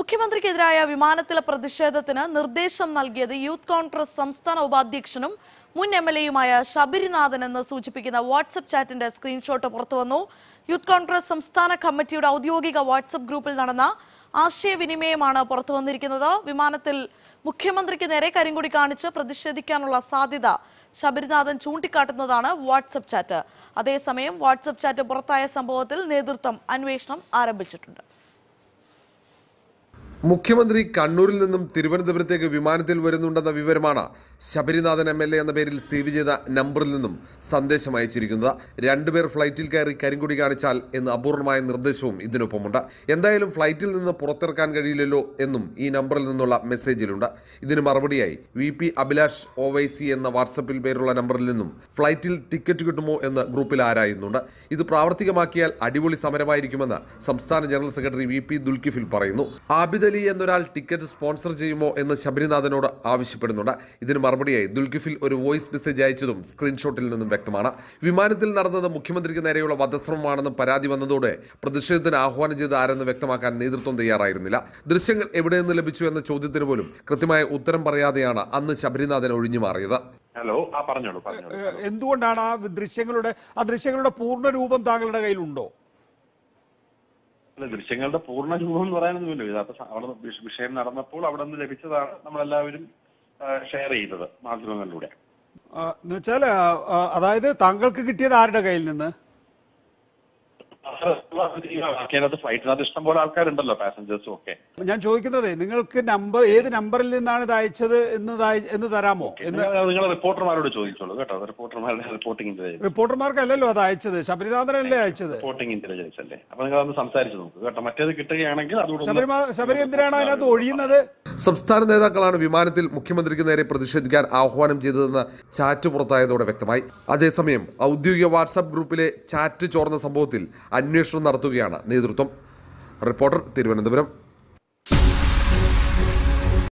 മുഖ്യമന്ത്രിക്കെതിരായ വിമാനത്തിലെ പ്രതിഷേധത്തിന് നിർദ്ദേശം നൽകിയത് യൂത്ത് കോൺഗ്രസ് സംസ്ഥാന ഉപാധ്യക്ഷനും മുൻ എം എൽ എയുമായ ശബരിനാഥൻ എന്ന് സൂചിപ്പിക്കുന്ന വാട്സപ്പ് ചാറ്റിന്റെ സ്ക്രീൻഷോട്ട് പുറത്തുവന്നു യൂത്ത് കോൺഗ്രസ് സംസ്ഥാന കമ്മിറ്റിയുടെ ഔദ്യോഗിക വാട്സപ്പ് ഗ്രൂപ്പിൽ നടന്ന ആശയവിനിമയമാണ് പുറത്തു വന്നിരിക്കുന്നത് വിമാനത്തിൽ മുഖ്യമന്ത്രിക്ക് നേരെ കരിങ്കൊടി കാണിച്ച് പ്രതിഷേധിക്കാനുള്ള സാധ്യത ശബരിനാഥൻ ചൂണ്ടിക്കാട്ടുന്നതാണ് വാട്സപ്പ് ചാറ്റ് അതേസമയം വാട്സപ്പ് ചാറ്റ് പുറത്തായ സംഭവത്തിൽ നേതൃത്വം അന്വേഷണം ആരംഭിച്ചിട്ടുണ്ട് മുഖ്യമന്ത്രി കണ്ണൂരിൽ നിന്നും തിരുവനന്തപുരത്തേക്ക് വിമാനത്തിൽ വരുന്നുണ്ടെന്ന വിവരമാണ് ശബരിനാഥൻ എം എൽ എ എന്ന പേരിൽ സേവ് ചെയ്ത നമ്പറിൽ നിന്നും സന്ദേശം അയച്ചിരിക്കുന്നത് രണ്ടുപേർ ഫ്ലൈറ്റിൽ കയറി കരിങ്കൊടി കാണിച്ചാൽ എന്ന് അപൂർണമായ നിർദ്ദേശവും ഇതിനൊപ്പമുണ്ട് എന്തായാലും ഫ്ലൈറ്റിൽ നിന്ന് പുറത്തിറക്കാൻ കഴിയില്ലല്ലോ എന്നും ഈ നമ്പറിൽ നിന്നുള്ള മെസ്സേജിലുണ്ട് ഇതിന് മറുപടിയായി V P Abhilash O Y C എന്ന വാട്സപ്പിൽ പേരുള്ള നമ്പറിൽ നിന്നും ഫ്ലൈറ്റിൽ ടിക്കറ്റ് കിട്ടുമോ എന്ന് ഗ്രൂപ്പിൽ ആരായുന്നുണ്ട് ഇത് പ്രാവർത്തികമാക്കിയാൽ അടിപൊളി സമരമായിരിക്കുമെന്ന് സംസ്ഥാന general secretary V P Dulkifil പറയുന്നു ആബിദ് അലി എന്നൊരാൾ ടിക്കറ്റ് സ്പോൺസർ ചെയ്യുമോ എന്ന് ശബരിനാഥനോട് ആവശ്യപ്പെടുന്നുണ്ട് ഇതിന് മറുപടിയായി ദുൽക്കിഫിൽ ഒരു വോയിസ് മെസ്സേജ് അയച്ചതും സ്ക്രീൻഷോട്ടിൽ നിന്നും വ്യക്തമാണ് വിമാനത്തിൽ നടന്നത് മുഖ്യമന്ത്രിക്ക് നേരെയുള്ള വധശ്രമമാണെന്ന് പരാതി വന്നതോടെ പ്രതിഷേധത്തിന് ആഹ്വാനം ചെയ്ത ആരെന്ന് വ്യക്തമാക്കാൻ നേതൃത്വം തയ്യാറായിരുന്നില്ല ദൃശ്യങ്ങൾ എവിടെ നിന്ന് ലഭിച്ചു എന്ന ചോദ്യത്തിന് പോലും കൃത്യമായ ഉത്തരം പറയാതെയാണ് അന്ന് ശബരിനാഥൻ ഒഴിഞ്ഞു മാറിയത് ഹലോ ആ പറഞ്ഞോളൂ പറഞ്ഞോളൂ ഏഹ് എന്തുകൊണ്ടാണ് ആ ദൃശ്യങ്ങളുടെ ആ ദൃശ്യങ്ങളുടെ പൂർണ്ണ രൂപം താങ്കളുടെ കയ്യിലുണ്ടോ അല്ല ദൃശ്യങ്ങളുടെ പൂർണ്ണ രൂപം എന്ന് പറയാനൊന്നുമില്ല ഇത് അപ്പൊ സ- അവിടെ വിഷ- വിഷയം നടന്നപ്പോൾ അവിടെ നിന്ന് ലഭിച്ചതാണ് നമ്മളെല്ലാവരും ഷെയർ ചെയ്തത് മാധ്യമങ്ങളിലൂടെ ആ, എന്ന് വെച്ചാൽ ആ, ആ, അതായത് താങ്കൾക്ക് കിട്ടിയത് ആരുടെ കയ്യിൽ നിന്ന് അതിനകത്ത് ഫ്ലൈറ്റിനകത്ത് ഇഷ്ടം പോലെ ആൾക്കാരുണ്ടല്ലോ പാസഞ്ചേഴ്സും ഒക്കെ ഞാൻ ചോദിക്കുന്നത് നിങ്ങൾക്ക് നമ്പർ ഏത് നമ്പറിൽ നിന്നാണ് ഇത് അയച്ചത് എന്ന് ദാ- എന്ന് തരാമോ എന്ന് നിങ്ങൾ നിങ്ങൾ റിപ്പോർട്ടർമാരോട് ചോദിച്ചോളൂ കേട്ടോ റിപ്പോർട്ടർമാരുടെ റിപ്പോർട്ടിംഗ് ഇന്റലിജൻസ് റിപ്പോർട്ടർമാർക്കല്ലല്ലോ അത് അയച്ചത് ശബരിനാഥനല്ലേ അയച്ചത് റിപ്പോർട്ടിംഗ് ഇന്റലിജൻസ് അല്ലേ അപ്പൊ നിങ്ങൾ അതൊന്ന് സംസാരിച്ച് നോക്ക് കേട്ടോ മറ്റേത് കിട്ടുകയാണെങ്കിൽ അതുകൂടെ ഒന്ന് ശബരിമാ ശബരി എന്തിനാണ് അതിനകത്ത് ഒഴിയുന്നത് സംസ്ഥാന നേതാക്കളാണ് വിമാനത്തിൽ മുഖ്യമന്ത്രിക്ക് നേരെ പ്രതിഷേധിക്കാൻ ആഹ്വാനം ചെയ്തതെന്ന് ചാറ്റ് പുറത്തായതോടെ വ്യക്തമായി അതേസമയം ഔദ്യോഗിക വാട്സാപ്പ് ഗ്രൂപ്പിലെ ചാറ്റ് ചോർന്ന സംഭവത്തിൽ അന്വേഷണം നടത്തുകയാണ് നേതൃത്വം റിപ്പോർട്ടർ തിരുവനന്തപുരം